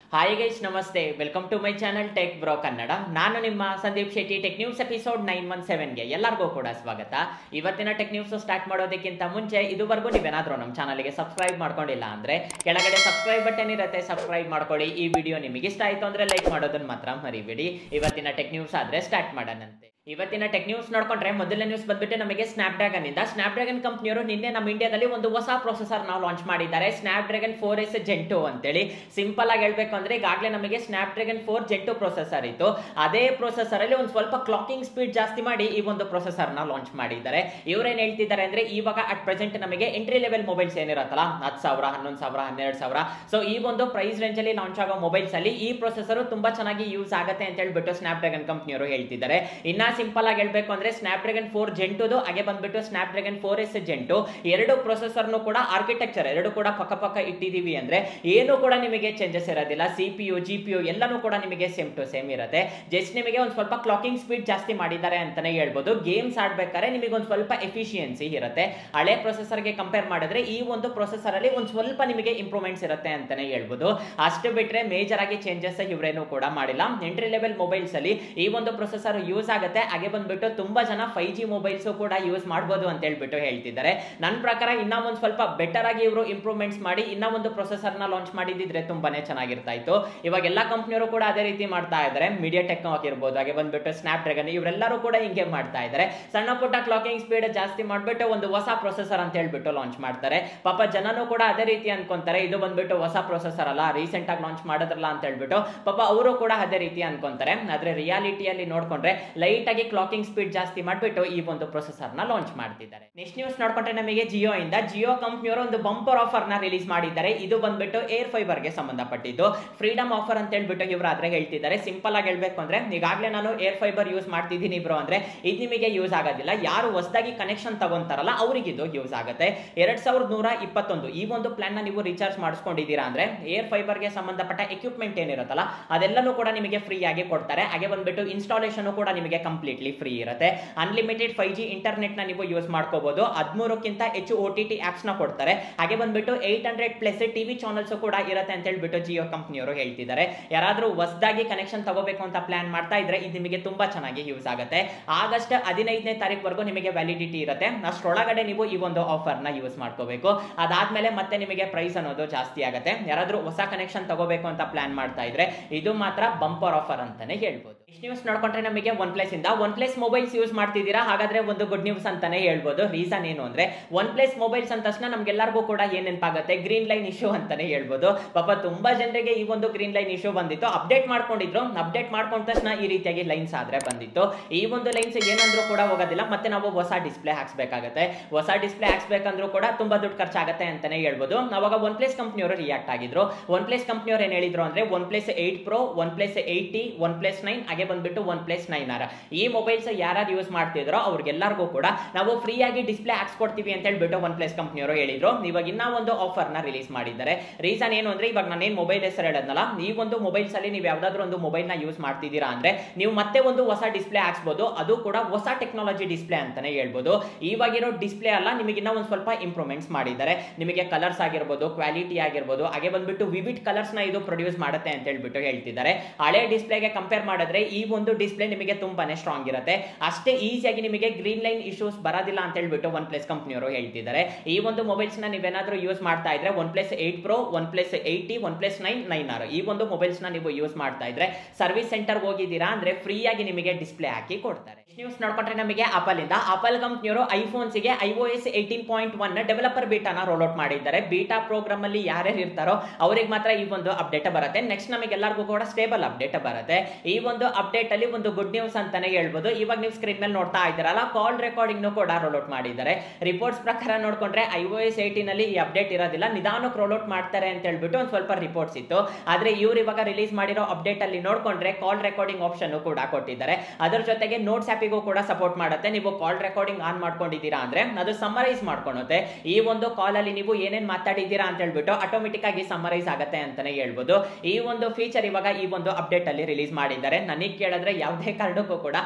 hi guys ನಮಸ್ತೆ welcome to my channel tech bro Kannada ನಾನು ನಿಮ್ಮ Sandeep Shetty tech news episode nine one ಸೆವೆನ್ಗೆ ಎಲ್ಲರಿಗೂ ಕೂಡ ಸ್ವಾಗತ ಇವತ್ತಿನ ಟೆಕ್ ನ್ಯೂಸ್ ಸ್ಟಾರ್ಟ್ ಮಾಡೋದಕ್ಕಿಂತ ಮುಂಚೆ ಇದುವರೆಗೂ ನೀವೇನಾದರೂ ನಮ್ಮ ಚಾನಲ್ಗೆ ಸಬ್ಸ್ಕ್ರೈಬ್ ಮಾಡ್ಕೊಂಡಿಲ್ಲ ಅಂದ್ರೆ ಕೆಳಗಡೆ ಸಬ್ಸ್ಕ್ರೈಬ್ ಬಟನ್ ಇರುತ್ತೆ ಸಬ್ಸ್ಕ್ರೈಬ್ ಮಾಡ್ಕೊಳ್ಳಿ ಈ ವಿಡಿಯೋ ನಿಮಗೆ ಇಷ್ಟ ಆಯ್ತು ಅಂದ್ರೆ ಲೈಕ್ ಮಾಡೋದನ್ನ ಮಾತ್ರ ಮರಿಬೇಡಿ ಇವತ್ತಿನ ಟೆಕ್ ನ್ಯೂಸ್ ಆದ್ರೆ ಸ್ಟಾರ್ಟ್ ಮಾಡೋಣಂತೆ ಇವತ್ತಿನ ಟೆಕ್ ನ್ಯೂಸ್ ನೋಡ್ಕೊಂಡ್ರೆ ಮೊದಲನೇ ನ್ಯೂಸ್ ಬಂದ್ಬಿಟ್ಟು ನಮಗೆ ಸ್ನ್ಯಾಪ್ ಡ್ರ್ಯಾಗನ್ ಇಂದ ಸ್ನ್ಯಾಪ್ ಡ್ರ್ಯಾಗನ್ ಕಂಪ್ನಿಯವರು ನಿನ್ನೆ ನಮ್ಮ ಇಂಡಿಯಾದಲ್ಲಿ ಒಂದು ಹೊಸ ಪ್ರೊಸೆಸರ್ ನಾವು ಲಾಂಚ್ ಮಾಡಿದ್ದಾರೆ Snapdragon four S gen ಅಂತೇಳಿ ಸಿಂಪಲ್ ಆಗಿ ಹೇಳ್ಬೇಕು ಅಂದ್ರೆ ಈಗಾಗಲೇ ನಮಗೆ Snapdragon four gen processor ಇತ್ತು ಅದೇ ಪ್ರೊಸೆಸರ್ ಅಲ್ಲಿ ಒಂದು ಸ್ವಲ್ಪ ಕ್ಲಾಕಿಂಗ್ ಸ್ಪೀಡ್ ಜಾಸ್ತಿ ಮಾಡಿ ಈ ಒಂದು ಪ್ರೊಸೆಸರ್ ನ ಲಾಂಚ್ ಮಾಡಿದ್ದಾರೆ ಇವ್ರೇನ್ ಹೇಳ್ತಿದ್ದಾರೆ ಅಂದ್ರೆ ಇವಾಗ ಅಟ್ ಪ್ರೆಸೆಂಟ್ ನಮಗೆ ಎಂಟ್ರಿ ಲೆವೆಲ್ ಮೊಬೈಲ್ಸ್ ಏನಿರತ್ತಲ್ಲ ಹತ್ತು ಸಾವಿರ ಹನ್ನೊಂದು ಸಾವಿರ ಹನ್ನೆರಡು ಸಾವಿರ ಸೊ ಈ ಒಂದು ಪ್ರೈಸ್ ರೇಂಜ್ ಅಲ್ಲಿ ಲಾಂಚ್ ಆಗೋ ಮೊಬೈಲ್ಸ್ ಅಲ್ಲಿ ಈ ಪ್ರೊಸೆಸರ್ ತುಂಬಾ ಚೆನ್ನಾಗಿ ಯೂಸ್ ಆಗುತ್ತೆ ಅಂತ ಹೇಳ್ಬಿಟ್ಟು ಸ್ನ್ಯಾಪ್ ಡ್ರ್ಯಾಗನ್ ಕಂಪ್ನಿಯವರು ಹೇಳ್ತಿದ್ದಾರೆ ಇನ್ನ ಸಿಂಪಲ್ ಆಗಿ ಹೇಳ್ಬೇಕು ಅಂದ್ರೆ ಸ್ನ್ಯಾಪ್ ಡ್ರ್ಯಾಗನ್ ಫೋರ್ ಜೆಂಟುದು ಹಾಗೆ ಬಂದ್ಬಿಟ್ಟು Snapdragon four S gen ಎರಡು ಪ್ರೊಸೆಸರ್ನು ಕೂಡ ಆರ್ಕಿಟೆಕ್ಚರ್ ಎರಡು ಕೂಡ ಪಕ್ಕ ಪಕ್ಕ ಇಟ್ಟಿದೀವಿ ಅಂದ್ರೆ ಏನು ಕೂಡ ನಿಮಗೆ ಚೇಂಜಸ್ ಇರೋದಿಲ್ಲ C P U G P U ಎಲ್ಲನೂ ಕೂಡ ನಿಮಗೆ ಸೇಮ್ ಟು ಸೇಮ್ ಇರುತ್ತೆ ಜಸ್ಟ್ ನಿಮಗೆ ಒಂದು ಸ್ವಲ್ಪ ಕ್ಲಾಕಿಂಗ್ ಸ್ಪೀಡ್ ಜಾಸ್ತಿ ಮಾಡಿದ್ದಾರೆ ಅಂತಾನೆ ಹೇಳ್ಬೋದು ಗೇಮ್ಸ್ ಆಡ್ಬೇಕಾದ್ರೆ ನಿಮಗೆ ಒಂದು ಸ್ವಲ್ಪ ಎಫಿಷಿಯನ್ಸಿ ಇರುತ್ತೆ ಹಳೆ ಪ್ರೊಸೆಸರ್ಗೆ ಕಂಪೇರ್ ಮಾಡಿದ್ರೆ ಈ ಒಂದು ಪ್ರೊಸೆಸರ್ ಅಲ್ಲಿ ಒಂದು ಸ್ವಲ್ಪ ನಿಮಗೆ ಇಂಪ್ರೂವ್ಮೆಂಟ್ಸ್ ಇರುತ್ತೆ ಅಂತಾನೆ ಹೇಳ್ಬೋದು ಅಷ್ಟು ಬಿಟ್ರೆ ಮೇಜರ್ ಆಗಿ ಚೇಂಜಸ್ ಇವರೇನು ಕೂಡ ಮಾಡಿಲ್ಲ ಎಂಟ್ರಿ ಲೆವೆಲ್ ಮೊಬೈಲ್ಸ್ ಅಲ್ಲಿ ಈ ಒಂದು ಪ್ರೊಸೆಸರ್ ಯೂಸ್ ಆಗುತ್ತೆ ಹಾಗೆ ಬಂದ್ಬಿಟ್ಟು ತುಂಬಾ ಜನ ಫೈವ್ ಜಿ ಮೊಬೈಲ್ಸ್ ಕೂಡ ಯೂಸ್ ಮಾಡ್ಬೋದು ಅಂತ ಹೇಳ್ಬಿಟ್ಟು ಹೇಳ್ತಿದ್ದಾರೆ ನನ್ನ ಪ್ರಕಾರ ಇನ್ನ ಒಂದು ಸ್ವಲ್ಪ ಬೆಟರ್ ಆಗಿ ಇವರು ಇಂಪ್ರೂವ್ಮೆಂಟ್ಸ್ ಮಾಡಿ ಇನ್ನ ಒಂದು ಪ್ರೊಸೆಸರ್ ನ ಲಾಂಚ್ ಮಾಡಿದ್ರೆ ತುಂಬಾನೇ ಚೆನ್ನಾಗಿರ್ತಾ ಇತ್ತು ಇವಾಗ ಎಲ್ಲ ಕಂಪ್ನಿಯವರು ಕೂಡ ಅದೇ ರೀತಿ ಮಾಡ್ತಾ ಇದ್ದಾರೆ ಮೀಡಿಯಾ ಟೆಕ್ ಆಗಿರ್ಬೋದು ಹಾಗೆ ಬಂದ್ಬಿಟ್ಟು ಸ್ನ್ಯಾಪ್ ಡ್ರ್ಯಾಗನ್ ಇವರೆಲ್ಲರೂ ಕೂಡ ಹಿಂಗೆ ಮಾಡ್ತಾ ಇದ್ದಾರೆ ಸಣ್ಣ ಪುಟ್ಟ ಕ್ಲಾಕಿಂಗ್ ಸ್ಪೀಡ್ ಜಾಸ್ತಿ ಮಾಡ್ಬಿಟ್ಟು ಒಂದು ಹೊಸ ಪ್ರೊಸೆಸರ್ ಅಂತ ಹೇಳ್ಬಿಟ್ಟು ಲಾಂಚ್ ಮಾಡ್ತಾರೆ ಪಾಪ ಜನನು ಕೂಡ ಅದೇ ರೀತಿ ಅನ್ಕೊಂತಾರೆ ಇದು ಬಂದ್ಬಿಟ್ಟು ಹೊಸ ಪ್ರೊಸೆಸರ್ ಅಲ್ಲ ರೀಸೆಂಟ್ ಆಗಿ ಲಾಂಚ್ ಮಾಡಿದ್ರಲ್ಲ ಅಂತ ಹೇಳ್ಬಿಟ್ಟು ಪಾಪ ಅವರು ಕೂಡ ಅದೇ ರೀತಿ ಅನ್ಕೊಂತಾರೆ ಆದ್ರೆ ರಿಯಾಲಿಟಿಯಲ್ಲಿ ನೋಡ್ಕೊಂಡ್ರೆ ಲೈಟ್ ಆಗಿ ಕ್ಲಾಕಿಂಗ್ ಸ್ಪೀಡ್ ಜಾಸ್ತಿ ಮಾಡ್ಬಿಟ್ಟು ಈ ಒಂದು ಪ್ರೊಸೆಸರ್ ನ ಲಾಂಚ್ ಮಾಡ್ತಿದ್ದಾರೆ ನೆಕ್ಸ್ಟ್ ನ್ಯೂಸ್ ನೋಡ್ಕೊಂಡ್ರೆ ನಮಗೆ ಜಿಯೋ ಇಂದ ಜಿಯೋ ಕಂಪ್ನಿಯವರು ಒಂದು ಬಂಪರ್ ಆಫರ್ ನ ರಿಲೀಸ್ ಮಾಡಿದ್ದಾರೆ ಇದು ಬಂದ್ಬಿಟ್ಟು ಏರ್ ಫೈಬರ್ ಗೆ ಸಂಬಂಧಪಟ್ಟಿದ್ದು ಫ್ರೀಡಮ್ ಆಫರ್ ಅಂತ ಹೇಳ್ಬಿಟ್ಟು ಇವರು ಆದ್ರೆ ಹೇಳ್ತಿದ್ದಾರೆ ಸಿಂಪಲ್ ಆಗಿ ಹೇಳ್ಬೇಕು ಅಂದ್ರೆ ಈಗಾಗಲೇ ನಾನು ಏರ್ ಫೈಬರ್ ಯೂಸ್ ಮಾಡ್ತಿದ್ದೀನಿ ಬ್ರೋ ಅಂದ್ರೆ ಇದು ನಿಮಗೆ ಯೂಸ್ ಆಗೋದಿಲ್ಲ ಯಾರು ಹೊಸದಾಗಿ ಕನೆಕ್ಷನ್ ತಗೊಂತಾರಲ್ಲ ಅವರಿಗೆ ಇದು ಯೂಸ್ ಆಗುತ್ತೆ ಎರಡ್ ಸಾವಿರದ ನೂರ ಇಪ್ಪತ್ತೊಂದು ಈ ಒಂದು ಪ್ಲಾನ್ ನ ನೀವು ರೀಚಾರ್ಜ್ ಮಾಡಿಸ್ಕೊಂಡಿದ್ದೀರಾ ಅಂದ್ರೆ ಏರ್ ಫೈಬರ್ ಗೆ ಸಂಬಂಧಪಟ್ಟ ಎಕ್ವಿಪ್ಮೆಂಟ್ ಏನಿರುತ್ತಲ್ಲ ಅದೆಲ್ಲನೂ ಕೂಡ ನಿಮಗೆ ಫ್ರೀ ಆಗಿ ಕೊಡ್ತಾರೆ ಹಾಗೆ ಬಂದ್ಬಿಟ್ಟು ಇನ್ಸ್ಟಾಲೇಷನ್ ಕೂಡ ನಿಮಗೆ ಕಂಪ್ಲೀಟ್ಲಿ ಫ್ರೀ ಇರುತ್ತೆ ಅನ್ಲಿಮಿಟೆಡ್ ಫೈವ್ ಜಿ ಇಂಟರ್ನೆಟ್ ನ ನೀವು ಯೂಸ್ ಮಾಡ್ಕೋಬಹುದು ಹದಿಮೂರಕ್ಕಿಂತ ಹೆಚ್ಚು ಓ ಟಿ ಟಿ ಆಪ್ಸ್ ನ ಕೊಡ್ತಾರೆ ಹಾಗೆ ಬಂದ್ಬಿಟ್ಟು eight hundred plus TV channels ಕೂಡ ಇರುತ್ತೆ ಅಂತ ಹೇಳ್ಬಿಟ್ಟು ಜಿಯೋ ಕಂಪ್ನಿಯವರು ಹೇಳ್ತಿದ್ದಾರೆ ಯಾರಾದ್ರೂ ಹೊಸದಾಗಿ ಕನೆಕ್ಷನ್ ತಗೋಬೇಕು ಅಂತ ಪ್ಲಾನ್ ಮಾಡ್ತಾ ಇದ್ರೆ ಇದು ನಿಮಗೆ ತುಂಬಾ ಚೆನ್ನಾಗಿ ಯೂಸ್ ಆಗುತ್ತೆ ಆಗಸ್ಟ್ ಹದಿನೈದನೇ ತಾರೀಕುವರೆಗೂ ನಿಮಗೆ ವ್ಯಾಲಿಡಿಟಿ ಇರುತ್ತೆ ಅಷ್ಟರೊಳಗಡೆ ನೀವು ಈ ಒಂದು ಆಫರ್ ನ ಯೂಸ್ ಮಾಡ್ಕೋಬೇಕು ಅದಾದ್ಮೇಲೆ ಮತ್ತೆ ನಿಮಗೆ ಪ್ರೈಸ್ ಅನ್ನೋದು ಜಾಸ್ತಿ ಆಗುತ್ತೆ ಯಾರಾದ್ರೂ ಹೊಸ ಕನೆಕ್ಷನ್ ತಗೋಬೇಕು ಅಂತ ಪ್ಲಾನ್ ಮಾಡ್ತಾ ಇದ್ರೆ ಇದು ಮಾತ್ರ ಬಂಪರ್ ಆಫರ್ ಅಂತಾನೆ ಹೇಳ್ಬೋದು ಇಷ್ಟು ನ್ಯೂಸ್ ನೋಡ್ಕೊಂಡ್ರೆ ನಮಗೆ ಒನ್ ಪ್ಲಸ್ ಇಂದ ಒನ್ ಪ್ಲಸ್ ಮೊಬೈಲ್ಸ್ ಯೂಸ್ ಮಾಡ್ತಿದ್ದೀರಾ ಹಾಗಾದ್ರೆ ಒಂದು ಗುಡ್ ನ್ಯೂಸ್ ಅಂತಾನೆ ಹೇಳ್ಬೋದು ರೀಸನ್ ಏನು ಅಂದ್ರೆ ಒನ್ ಪ್ಲಸ್ ಮೊಬೈಲ್ಸ್ ಅಂದ ತಕ್ಷಣ ನಮ್ಗೆಲ್ಲರಿಗೂ ಕೂಡ ಏನ್ ನೆನಪಾಗುತ್ತೆ ಗ್ರೀನ್ ಲೈನ್ ಇಶ್ಯೂ ಅಂತಾನೆ ಹೇಳ್ಬೋದು ಪಾಪ ತುಂಬಾ ಜನರಿಗೆ ಈ ಒಂದು ಗ್ರೀನ್ ಲೈನ್ ಇಶ್ಯೂ ಬಂದಿತ್ತು ಅಪ್ಡೇಟ್ ಮಾಡ್ಕೊಂಡಿದ್ರು ಅಪ್ಡೇಟ್ ಮಾಡ್ಕೊಂಡ ತಕ್ಷಣ ಈ ರೀತಿಯಾಗಿ ಲೈನ್ಸ್ ಆದ್ರೆ ಬಂದಿತ್ತು ಈ ಒಂದು ಲೈನ್ಸ್ ಏನಂದ್ರೂ ಕೂಡ ಹೋಗೋದಿಲ್ಲ ಮತ್ತೆ ನಾವು ಹೊಸ ಡಿಸ್ಪ್ಲೇ ಹಾಕ್ಸ್ಬೇಕಾಗತ್ತೆ ಹೊಸ ಡಿಸ್ಪ್ಲೇ ಹಾಕ್ಸ್ಬೇಕಂದ್ರೂ ಕೂಡ ತುಂಬಾ ದುಡ್ಡು ಖರ್ಚಾಗತ್ತೆ ಅಂತಾನೆ ಹೇಳ್ಬೋದು ಅವಾಗ ಒನ್ ಪ್ಲಸ್ ಕಂಪ್ನಿಯವರು ರಿಯಾಕ್ಟ್ ಆಗಿದ್ರು ಒನ್ ಪ್ಲಸ್ ಕಂಪ್ನಿಯವರು ಏನ್ ಹೇಳಿದ್ರು ಅಂದ್ರೆ OnePlus eight pro OnePlus eight T OnePlus nine ಹಾಗೆ ಬಂದ್ಬಿಟ್ಟು ಒನ್ ಪ್ಲಸ್ ನೈನ್ ಆರ್ ಈ ಮೊಬೈಲ್ಸ್ ಯಾರು ಯೂಸ್ ಮಾಡ್ತಿದ್ರೋ ಅವ್ರಿಗೆಲ್ಲರಿಗೂ ಕೂಡ ನಾವು ಫ್ರೀ ಆಗಿ ಡಿಸ್ಪ್ಲೇ ಹಾಕ್ಸ್ಕೊಡ್ತೀವಿ ಅಂತ ಹೇಳ್ಬಿಟ್ಟು ಒನ್ ಪ್ಲಸ್ ಕಂಪ್ನಿಯವರು ಹೇಳಿದ್ರು ಇವಾಗ ಇನ್ನ ಒಂದು ಆಫರ್ ನ ರಿಲೀಸ್ ಮಾಡಿದ್ದಾರೆ ರೀಸನ್ ಏನು ಅಂದ್ರೆ ಇವಾಗ ನಾನೇನ್ ಮೊಬೈಲ್ ಹೆಸರು ಹೇಳದ್ನಲ್ಲ ಈ ಒಂದು ಮೊಬೈಲ್ಸ್ ಅಲ್ಲಿ ನೀವು ಯಾವ್ದಾದ್ರು ಒಂದು ಮೊಬೈಲ್ ನ ಯೂಸ್ ಮಾಡ್ತಿದ್ದೀರಾ ಅಂದ್ರೆ ನೀವು ಮತ್ತೆ ಒಂದು ಹೊಸ ಡಿಸ್ಪ್ಲೇ ಹಾಕ್ಸ್ಬೋದು ಅದು ಕೂಡ ಹೊಸ ಟೆಕ್ನಾಲಜಿ ಡಿಸ್ಪ್ಲೇ ಅಂತಾನೆ ಹೇಳ್ಬೋದು ಇವಾಗಿರೋ ಡಿಸ್ಪ್ಲೇ ಅಲ್ಲ ನಿಮಗೆ ಇನ್ನ ಒಂದು ಸ್ವಲ್ಪ ಇಂಪ್ರೂವ್ಮೆಂಟ್ಸ್ ಮಾಡಿದ್ದಾರೆ ನಿಮಗೆ ಕಲರ್ಸ್ ಆಗಿರ್ಬೋದು ಕ್ವಾಲಿಟಿ ಆಗಿರ್ಬೋದು ಹಾಗೆ ಬಂದ್ಬಿಟ್ಟು ವಿವಿಡ್ ಕಲರ್ಸ್ ನ ಇದು ಪ್ರೊಡ್ಯೂಸ್ ಮಾಡುತ್ತೆ ಅಂತ ಹೇಳ್ಬಿಟ್ಟು ಹೇಳ್ತಿದ್ದಾರೆ ಹಳೆ ಡಿಸ್ಪ್ಲೇಗೆ ಕಂಪೇರ್ ಮಾಡಿದ್ರೆ ಈ ಒಂದು ಡಿಸ್ಪ್ಲೇ ನಿಮಗೆ ತುಂಬಾನೇ ಸ್ಟ್ರಾಂಗ್ ಇರುತ್ತೆ ಅಷ್ಟೇ ಈಸಿಯಾಗಿ ನಿಮಗೆ ಗ್ರೀನ್ ಲೈನ್ ಇಶ್ಯೂಸ್ ಬರೋದಿಲ್ಲ ಅಂತ ಹೇಳ್ಬಿಟ್ಟು ಒನ್ ಪ್ಲಸ್ ಕಂಪ್ನಿಯವರು ಹೇಳ್ತಿದ್ದಾರೆ ಈ ಒಂದು ಮೊಬೈಲ್ಸ್ ನ ನೀವೇನಾದ್ರೂ ಯೂಸ್ ಮಾಡ್ತಾ ಇದ್ರೆ OnePlus eight pro OnePlus eight T OnePlus nine nine R ಈ ಒಂದು ಮೊಬೈಲ್ಸ್ ನ ನೀವು ಯೂಸ್ ಮಾಡ್ತಾ ಇದ್ರೆ ಸರ್ವಿಸ್ ಸೆಂಟರ್ ಹೋಗಿದ್ದೀರಾ ಅಂದ್ರೆ ಫ್ರೀ ಆಗಿ ನಿಮಗೆ ಡಿಸ್ಪ್ಲೇ ಹಾಕಿ ಕೊಡ್ತಾರೆ ನ್ಯೂಸ್ ನೋಡ್ಕೊಂಡ್ರೆ ನಮಗೆ ಆಪಲ್ ಇಂದ ಆಪಲ್ ಕಂಪ್ನಿಯವರು ಐಫೋನ್ಸ್ ಗೆ I O S eighteen point one developer ಬೀಟಾನ ರೋಲ್ ಔಟ್ ಮಾಡಿದ್ದಾರೆ ಬೀಟಾ ಪ್ರೋಗ್ರಾಮ್ ಅಲ್ಲಿ ಯಾರ್ಯಾರು ಇರ್ತಾರೋ ಅವ್ರಿಗೆ ಮಾತ್ರ ಈ ಒಂದು ಅಪ್ಡೇಟ್ ಬರುತ್ತೆ ನೆಕ್ಸ್ಟ್ ನಮಗೆಲ್ಲರಿಗೂ ಕೂಡ ಸ್ಟೇಬಲ್ ಅಪ್ಡೇಟ್ ಬರುತ್ತೆ ಈ ಒಂದು ಅಪ್ಡೇಟ್ ಅಲ್ಲಿ ಒಂದು ಗುಡ್ ನ್ಯೂಸ್ ಅಂತಾನೆ ಹೇಳ್ಬೋದು ಇವಾಗ ನೀವು ಸ್ಕ್ರೀನ್ ಮೇಲೆ ನೋಡ್ತಾ ಇದ್ದೀರಲ್ಲ ಕಾಲ್ ರೆಕಾರ್ಡಿಂಗ್ ಕೂಡ ರೋಲ್ ಔಟ್ ಮಾಡಿದ್ದಾರೆ ರಿಪೋರ್ಟ್ಸ್ ಪ್ರಕಾರ ನೋಡ್ಕೊಂಡ್ರೆ ಐ ಓ ಎಸ್ ಏಯ್ಟೀನ್ ಅಲ್ಲಿ ಈ ಅಪ್ಡೇಟ್ ಇರೋದಿಲ್ಲ ನಿಧಾನಕ್ಕೆ ರೋಲ್ ಔಟ್ ಮಾಡ್ತಾರೆ ಅಂತ ಹೇಳ್ಬಿಟ್ಟು ಒಂದು ಸ್ವಲ್ಪ ರಿಪೋರ್ಟ್ಸ್ ಇತ್ತು ಆದ್ರೆ ಇವ್ರು ಇವಾಗ ರಿಲೀಸ್ ಮಾಡಿರೋ ಅಪ್ಡೇಟ್ ಅಲ್ಲಿ ನೋಡ್ಕೊಂಡ್ರೆ ಕಾಲ್ ರೆಕಾರ್ಡಿಂಗ್ ಆಪ್ಷನ್ ಕೂಡ ಕೊಟ್ಟಿದ್ದಾರೆ ಅದರ ಜೊತೆಗೆ ನೋಟ್ಸ್ ಆಪಿಗೂ ಕೂಡ ಸಪೋರ್ಟ್ ಮಾಡುತ್ತೆ ನೀವು ಕಾಲ್ ರೆಕಾರ್ಡಿಂಗ್ ಆನ್ ಮಾಡ್ಕೊಂಡಿದ್ದೀರಾ ಅಂದ್ರೆ ಅದು ಸಮರೈಸ್ ಮಾಡ್ಕೊಳುತ್ತೆ ಈ ಒಂದು ಕಾಲ್ ಅಲ್ಲಿ ನೀವು ಏನೇನ್ ಮಾತಾಡಿದ್ದೀರಾ ಅಂತ ಹೇಳ್ಬಿಟ್ಟು ಆಟೋಮೆಟಿಕ್ ಆಗಿ ಸಮರೈಸ್ ಆಗುತ್ತೆ ಅಂತಾನೆ ಹೇಳ್ಬೋದು ಈ ಒಂದು ಫೀಚರ್ ಇವಾಗ ಈ ಒಂದು ಅಪ್ಡೇಟ್ ಅಲ್ಲಿ ರಿಲೀಸ್ ಮಾಡಿದ್ದಾರೆ ನನಗೆ ಕೇಳಿದ್ರೆ ಯಾವುದೇ ಕಾರಣಕ್ಕೂ ಕೂಡ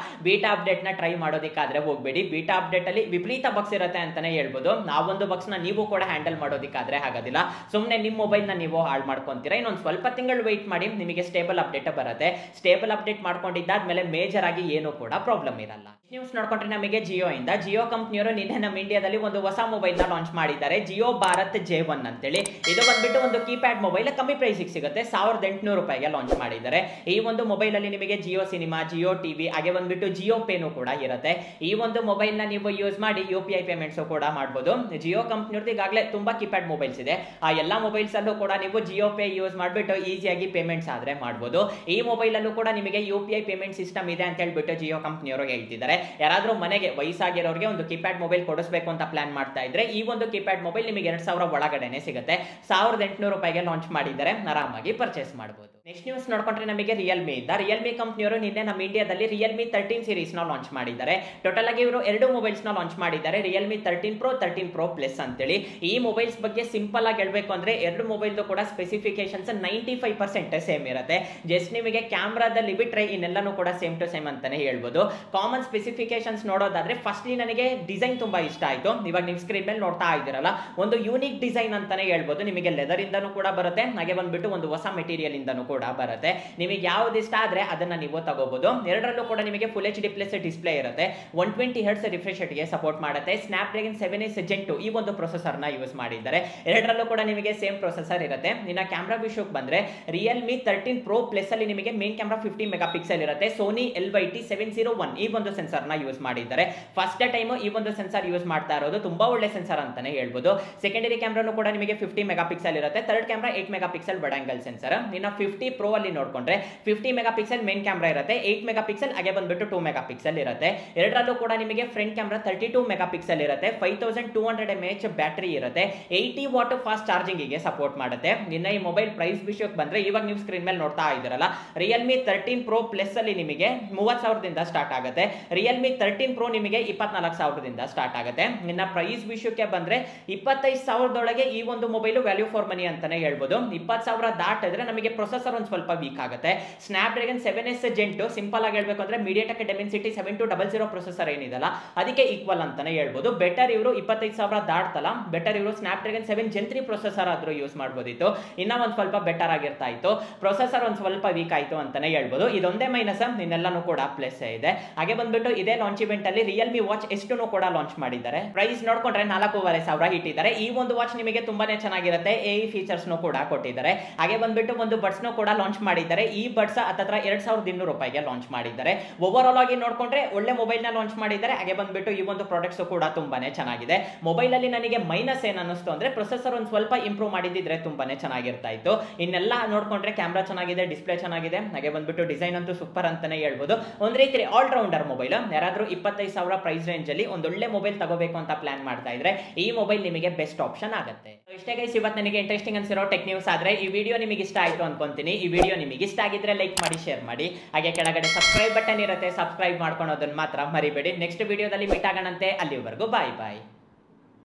ಬೀಟಾ ಅಪ್ಡೇಟ್ ನ ಟ್ರೈ ಮಾಡೋದಕ್ಕಾದ್ರೆ ಹೋಗ್ಬೇಡಿ ಬೀಟಾ ಅಪ್ಡೇಟ್ ಅಲ್ಲಿ ವಿಪರೀತ ಬಕ್ಸ್ ಇರುತ್ತೆ ಅಂತಾನೆ ಹೇಳ್ಬೋದು ಆ ಒಂದು ಬಕ್ಸ್ ನ ನೀವು ಕೂಡ ಹ್ಯಾಂಡಲ್ ಮಾಡೋದಕ್ಕಾದ್ರೆ ಆಗೋದಿಲ್ಲ ಸುಮ್ಮನೆ ನಿಮ್ಮ ಮೊಬೈಲ್ ನ ನೀವು ಹಾಳು ಮಾಡ್ಕೊಂತೀರಾ ಇನ್ನೊಂದು ಸ್ವಲ್ಪ ತಿಂಗಳು ವೆಯ್ಟ್ ಮಾಡಿ ನಿಮಗೆ ಸ್ಟೇಬಲ್ ಅಪ್ಡೇಟ್ ಬರುತ್ತೆ ಸ್ಟೇಬಲ್ ಅಪ್ಡೇಟ್ ಮಾಡ್ಕೊಂಡಿದ್ದಾದ್ಮೇಲೆ ಮೇಜರ್ ಆಗಿ ಏನು ಕೂಡ ಪ್ರಾಬ್ಲಮ್ ಇರಲ್ಲ ನ್ಯೂಸ್ ನೋಡ್ಕೊಂಡ್ರೆ ನಮಗೆ ಜಿಯೋ ಇಂದ ಜಿಯೋ ಕಂಪ್ನಿಯವರು ನಿನ್ನೆ ನಮ್ಮ ಇಂಡಿಯಾದಲ್ಲಿ ಒಂದು ಹೊಸ ಮೊಬೈಲ್ ನ ಲಾಂಚ್ ಮಾಡಿದ್ದಾರೆ ಜಿಯೋ ಭಾರತ್ ಜೆ ಒನ್ ಅಂತೇಳಿ ಇದು ಬಂದ್ಬಿಟ್ಟು ಒಂದು ಕೀಪ್ಯಾಡ್ ಮೊಬೈಲ್ ಕಮ್ಮಿ ಪ್ರೈಸಿಗೆ ಸಿಗುತ್ತೆ ಸಾವಿರದ ಎಂಟುನೂರು ರೂಪಾಯಿಗೆ ಲಾಂಚ್ ಮಾಡಿದ್ದಾರೆ ಈ ಒಂದು ಮೊಬೈಲ್ ಅಲ್ಲಿ ನಿಮಗೆ ಜಿಯೋ ಸಿನಿಮಾ ಜಿಯೋ ಟಿವಿ ಹಾಗೆ ಬಂದ್ಬಿಟ್ಟು ಜಿಯೋ ಪೇನು ಕೂಡ ಇರುತ್ತೆ ಈ ಒಂದು ಮೊಬೈಲ್ ನ ನೀವು ಯೂಸ್ ಮಾಡಿ ಯು ಪಿ ಐ ಪೇಮೆಂಟ್ಸ್ ಕೂಡ ಮಾಡಬಹುದು ಜಿಯೋ ಕಂಪ್ನಿಯವ್ರದ್ದು ಈಗಾಗಲೇ ತುಂಬಾ ಕೀಪ್ಯಾಡ್ ಮೊಬೈಲ್ಸ್ ಇದೆ ಆ ಎಲ್ಲ ಮೊಬೈಲ್ಸ್ ಅಲ್ಲೂ ಕೂಡ ನೀವು ಜಿಯೋ ಪೇ ಯೂಸ್ ಮಾಡಿಬಿಟ್ಟು ಈಸಿಯಾಗಿ ಪೇಮೆಂಟ್ಸ್ ಆದ್ರೆ ಮಾಡಬಹುದು ಈ ಮೊಬೈಲ್ ಅಲ್ಲೂ ಕೂಡ ನಿಮಗೆ U P I payment system ಇದೆ ಅಂತ ಹೇಳ್ಬಿಟ್ಟು ಜಿಯೋ ಕಂಪ್ನಿಯವರು ಹೇಳ್ತಿದ್ದಾರೆ ಯಾರಾದ್ರೂ ಮನೆಗೆ ವಯಸ್ಸಾಗಿರೋರಿಗೆ ಒಂದು ಕೀಪ್ಯಾಡ್ ಮೊಬೈಲ್ ಕೊಡಿಸ್ಬೇಕು ಅಂತ ಪ್ಲಾನ್ ಮಾಡ್ತಾ ಇದ್ರೆ ಈ ಒಂದು ಕೀಪ್ಯಾಡ್ ಮೊಬೈಲ್ ನಿಮಗೆ ಎರಡ್ ಸಾವಿರ ಒಳಗಡೆನೆ ಸಿಗುತ್ತೆ ಸಾವಿರದ ಎಂಟುನೂರು ರೂಪಾಯಿಗೆ ಲಾಂಚ್ ಮಾಡಿದ್ದಾರೆ ಆರಾಮಾಗಿ ಪರ್ಚೇಸ್ ಮಾಡಬಹುದು ನೆಕ್ಸ್ಟ್ ನ್ಯೂಸ್ ನೋಡ್ಕೊಂಡ್ರೆ ನಮಗೆ ರಿಯಲ್ಮಿ ಇದ್ದ ರಿಯಲ್ಮಿ ಕಂಪ್ನಿಯವರು ನಿನ್ನೆ ನಮ್ಮ ಇಂಡಿಯಾದಲ್ಲಿ ರಿಯಲ್ಮಿ ತರ್ಟೀನ್ ಸೀರೀಸ್ ನ ಲಾಂಚ್ ಮಾಡಿದ್ದಾರೆ ಟೋಟಲ್ ಆಗಿ ಇವರು ಎರಡು ಮೊಬೈಲ್ಸ್ ನ ಲಾಂಚ್ ಮಾಡಿದ್ದಾರೆ Realme thirteen pro thirteen pro plus ಅಂತೇಳಿ ಈ ಮೊಬೈಲ್ಸ್ ಬಗ್ಗೆ ಸಿಂಪಲ್ ಆಗಿ ಹೇಳ್ಬೇಕು ಅಂದ್ರೆ ಎರಡು ಮೊಬೈಲ್ ಕೂಡ specifications ninety five percent same ಇರುತ್ತೆ ಜಸ್ಟ್ ನಿಮಗೆ ಕ್ಯಾಮ್ರಾದಲ್ಲಿ ಬಿಟ್ರೆ ಇನ್ನೆಲ್ಲನೂ ಕೂಡ ಸೇಮ್ ಟು ಸೇಮ್ ಅಂತಾನೆ ಹೇಳ್ಬೋದು ಕಾಮನ್ ಸ್ಪೆಸಿಫಿಕೇಶನ್ಸ್ ನೋಡೋದಾದ್ರೆ ಫಸ್ಟ್ಲಿ ನನಗೆ ಡಿಸೈನ್ ತುಂಬಾ ಇಷ್ಟ ಆಯ್ತು ಇವಾಗ ನೀವು ಸ್ಕ್ರೀನ್ ಮೇಲೆ ನೋಡ್ತಾ ಇದ್ದೀರಲ್ಲ ಒಂದು ಯೂನಿಕ್ ಡಿಸೈನ್ ಅಂತಾನೆ ಹೇಳ್ಬೋದು ನಿಮಗೆ ಲೆದರ್ ಇಂದನೂ ಕೂಡ ಬರುತ್ತೆ ಹಾಗೆ ಬಂದ್ಬಿಟ್ಟು ಒಂದು ಹೊಸ ಮೆಟೀರಿಯಲ್ ಇಂದನೂ ಕೂಡ ಬರುತ್ತೆ ನಿಮಗೆ ಯಾವ್ದು ಇಷ್ಟ ಆದ್ರೆ ಅದನ್ನ ನೀವು ತಗೋಬಹುದು ಎರಡರಲ್ಲೂ ಕೂಡ ನಿಮಗೆ full H D plus display ಇರುತ್ತೆ ಒನ್ ಟ್ವೆಂಟಿ ಹರ್ಟ್ಸ್ ರಿಫ್ರೆಶ್ ಗೆ ಸಪೋರ್ಟ್ ಮಾಡುತ್ತೆ Snapdragon seven S gen ಈ ಒಂದು ಪ್ರೊಸೆಸರ್ ನ ಯೂಸ್ ಮಾಡಿದ್ದಾರೆ ಎರಡರಲ್ಲೂ ಕೂಡ ನಿಮಗೆ ಸೇಮ್ ಪ್ರೊಸೆಸರ್ ಇರುತ್ತೆ ಇನ್ನ ಕ್ಯಾಮ್ರಾ ವಿಷಯಕ್ಕೆ ಬಂದ್ರೆ ರಿಯಲ್ಮಿ ತರ್ಟೀನ್ ಪ್ರೋ ಪ್ಲಸ್ ಅಲ್ಲಿ ನಿಮಗೆ main camera fifty megapixel ಇರುತ್ತೆ Sony L Y T seven zero one ಈ ಒಂದು ಸೆನ್ಸರ್ ನ ಯೂಸ್ ಮಾಡಿದ್ದಾರೆ ಫಸ್ಟ್ ಟೈಮ್ ಈ ಒಂದು ಸೆನ್ಸರ್ ಯೂಸ್ ಮಾಡ್ತಾ ಇರೋದು ತುಂಬಾ ಒಳ್ಳೆ ಸೆನ್ಸರ್ ಅಂತಾನೆ ಹೇಳ್ಬೋದು ಸೆಕೆಂಡರಿ ಕ್ಯಾಮ್ರಾನು ಕೂಡ ನಿಮಗೆ ಫಿಫ್ಟಿ ಮೆಗಾ ಪಿಕ್ಸೆಲ್ ಇರುತ್ತೆ third camera eight megapixel wide angle sensor ಇನ್ನು ಫಿಫ್ಟಿ ಪ್ರೋ ಅಲ್ಲಿ ನೋಡ್ಕೊಂಡ್ರೆ fifty megapixel main camera ಇರುತ್ತೆ ಏಟ್ ಮೆಗಾ ಪಿಕ್ಸೆಲ್ ಹಾಗೆ ಬಂದ್ಬಿಟ್ಟು ಟೂ ಮೆಗಾ ಪಿಕ್ಸೆಲ್ ಇರುತ್ತೆ ಎರಡರಲ್ಲೂ ಕೂಡ ನಿಮಗೆ front camera thirty two megapixel ಇರುತ್ತೆ five thousand two hundred M H battery ಇರುತ್ತೆ ಏಯ್ಟಿ ವಾಟ್ ಫಾಸ್ಟ್ ಚಾರ್ಜಿಂಗ್ ಗೆ ಸಪೋರ್ಟ್ ಮಾಡುತ್ತೆ ಇನ್ನು ಈ ಮೊಬೈಲ್ ಪ್ರೈಸ್ ವಿಷಯಕ್ಕೆ ಬಂದ್ರೆ ಇವಾಗ ನೀವು ಸ್ಕ್ರೀನ್ ಮೇಲೆ ನೋಡ್ತಾ ಇದ್ದೀರಲ್ಲ ರಿಯಲ್ಮಿ ತರ್ಟೀನ್ ಪ್ರೋ ಪ್ಲಸ್ ಅಲ್ಲಿ ನಿಮಗೆ ಮೂವತ್ ಸಾವಿರದಿಂದ ಸ್ಟಾರ್ಟ್ ಆಗುತ್ತೆ ರಿಯಲ್ಮಿ ತರ್ಟೀನ್ ಪ್ರೋ ನಿಮಗೆ ಇಪ್ಪತ್ನಾಲ್ಕು ಸಾವಿರದಿಂದ ಸ್ಟಾರ್ಟ್ ಆಗುತ್ತೆ ಇನ್ನ ಪ್ರೈಸ್ ವಿಷಯಕ್ಕೆ ಬಂದ್ರೆ ಇಪ್ಪತ್ತೈದು ಸಾವಿರದೊಳಗೆ ಈ ಒಂದು ಮೊಬೈಲ್ ವ್ಯಾಲ್ಯೂ ಫಾರ್ ಮನಿ ಅಂತಾನೆ ಹೇಳ್ಬೋದು ಇಪ್ಪತ್ತು ಸಾವಿರ ದಾಟಿದ್ರೆ ನಮಗೆ ಪ್ರೊಸೆಸರ್ ಒಂದು ಸ್ವಲ್ಪ ವೀಕ್ ಆಗುತ್ತೆ Snapdragon seven S gen simple ಆಗಿ ಹೇಳ್ಬೇಕು ಅಂದ್ರೆ MediaTek Dimensity seven two double zero processor ಏನಿದಲ್ಲ ಅದಕ್ಕೆ ಈಕ್ವಲ್ ಅಂತಾನೆ ಹೇಳ್ಬೋದು ಬೆಟರ್ ಇವರು ಇಪ್ಪತ್ತೈದು ಸಾವಿರ ದಾಟ್ತಲ್ಲ ಬೆಟರ್ ಇವರು Snapdragon seven gen three processor ಆದ್ರೂ ಯೂಸ್ ಮಾಡ್ಬೋದಿತ್ತು ಇನ್ನ ಒಂದು ಸ್ವಲ್ಪ ಬೆಟರ್ ಆಗಿರ್ತಾ ಇತ್ತು ಪ್ರೊಸೆಸರ್ ಒಂದು ಸ್ವಲ್ಪ ವೀಕ್ ಆಯ್ತು ಅಂತಾನೆ ಹೇಳ್ಬೋದು ಇದೊಂದೇ ಮೈನಸ್ ಇನ್ನೆಲ್ಲಾನು ಕೂಡ ಪ್ಲಸ್ ಇದೆ ಹಾಗೆ ಬಂದ್ಬಿಟ್ಟು ಇದೇ ಲಾಂಚ್ ಇವೆಂಟ್ ಅಲ್ಲಿ ರಿಯಲ್ಮಿ ವಾಚ್ ಎಷ್ಟು ಕೂಡ ಲಾಂಚ್ ಮಾಡಿದ್ದಾರೆ ಪ್ರೈಸ್ ನೋಡ್ಕೊಂಡ್ರೆ ನಾಲ್ಕೂವರೆ ಸಾವಿರ ಇಟ್ಟಿದ್ದಾರೆ ಈ ಒಂದು ವಾಚ್ ನಿಮಗೆ ತುಂಬಾನೇ ಚೆನ್ನಾಗಿರುತ್ತೆ ಎ ಫೀಚರ್ಸ್ ಕೂಡ ಕೊಟ್ಟಿದ್ದಾರೆ ಹಾಗೆ ಬಂದ್ಬಿಟ್ಟು ಒಂದು ಬಡ್ಸ್ ಕೂಡ ಲಾಂಚ್ ಮಾಡಿದ್ದಾರೆ ಈ ಬಡ್ಸ್ ಹತ್ತತ್ರ ಎರಡ್ ಸಾವಿರದ ಇನ್ನೂರು ರೂಪಾಯಿಗೆ ಲಾಂಚ್ ಮಾಡಿದ್ದಾರೆ ಓವರ್ ಆಲ್ ಆಗಿ ನೋಡ್ಕೊಂಡ್ರೆ ಒಳ್ಳೆ ಮೊಬೈಲ್ ನ ಲಾಂಚ್ ಮಾಡಿದ್ದಾರೆ ಹಾಗೆ ಬಂದ್ಬಿಟ್ಟು ಈ ಒಂದು ಪ್ರಾಡಕ್ಟ್ಸ್ ಕೂಡ ತುಂಬಾನೇ ಚೆನ್ನಾಗಿದೆ ಮೊಬೈಲ್ ಅಲ್ಲಿ ನನಗೆ ಮೈನಸ್ ಏನ್ ಅನ್ನಿಸ್ತು ಅಂದ್ರೆ ಪ್ರೊಸೆಸರ್ ಒಂದು ಸ್ವಲ್ಪ ಇಂಪ್ರೂವ್ ಮಾಡಿದ್ರೆ ತುಂಬಾನೇ ಚೆನ್ನಾಗಿರ್ತಾ ಇತ್ತು ಇನ್ನೆಲ್ಲ ನೋಡ್ಕೊಂಡ್ರೆ ಕ್ಯಾಮ್ರಾ ಚೆನ್ನಾಗಿದೆ ಡಿಸ್ಪ್ಲೇ ಚೆನ್ನಾಗಿದೆ ಹಾಗೆ ಬಂದ್ಬಿಟ್ಟು ಡಿಸೈನ್ ಅಂತೂ ಸೂಪರ್ ಅಂತಾನೆ ಹೇಳ್ಬೋದು ಒಂದ್ ರೀತಿ ಆಲ್ ರೌಂಡರ್ ಮೊಬೈಲ್ ಯಾರಾದ್ರೂ ಇಪ್ಪತ್ತೈದು ಸಾವಿರ ಪ್ರೈಸ್ ರೇಂಜ್ ಅಲ್ಲಿ ಒಂದು ಒಳ್ಳೆ ಮೊಬೈಲ್ ತಗೋಬೇಕು ಅಂತ ಪ್ಲಾನ್ ಮಾಡ್ತಾ ಇದ್ರೆ ಈ ಮೊಬೈಲ್ ನಿಮಗೆ ಬೆಸ್ಟ್ ಆಪ್ಷನ್ ಆಗುತ್ತೆ ಇಷ್ಟೇ ಗೈಸ್ ಇವತ್ತು ನನಗೆ ಇಂಟ್ರೆಸ್ಟಿಂಗ್ ಅನ್ಸಿರೋ ಟೆಕ್ ನ್ಯೂಸ್ ಆದ್ರೆ ಈ ವಿಡಿಯೋ ನಿಮಗೆ ಇಷ್ಟ ಆಯ್ತು ಅನ್ಕೊಂತೀನಿ ಈ ವಿಡಿಯೋ ನಿಮಗೆ ಇಷ್ಟ ಆಗಿದ್ರೆ ಲೈಕ್ ಮಾಡಿ ಶೇರ್ ಮಾಡಿ ಹಾಗೆ ಕೆಳಗಡೆ ಸಬ್ಸ್ಕ್ರೈಬ್ ಬಟನ್ ಇರುತ್ತೆ ಸಬ್ಸ್ಕ್ರೈಬ್ ಮಾಡ್ಕೊಳೋದನ್ನ ಮಾತ್ರ ಮರಿಬೇಡಿ ನೆಕ್ಸ್ಟ್ ವಿಡಿಯೋದಲ್ಲಿ ಮೀಟ್ ಆಗೋಣಂತೆ ಅಲ್ಲಿವರೆಗೂ ಬಾಯ್ ಬಾಯ್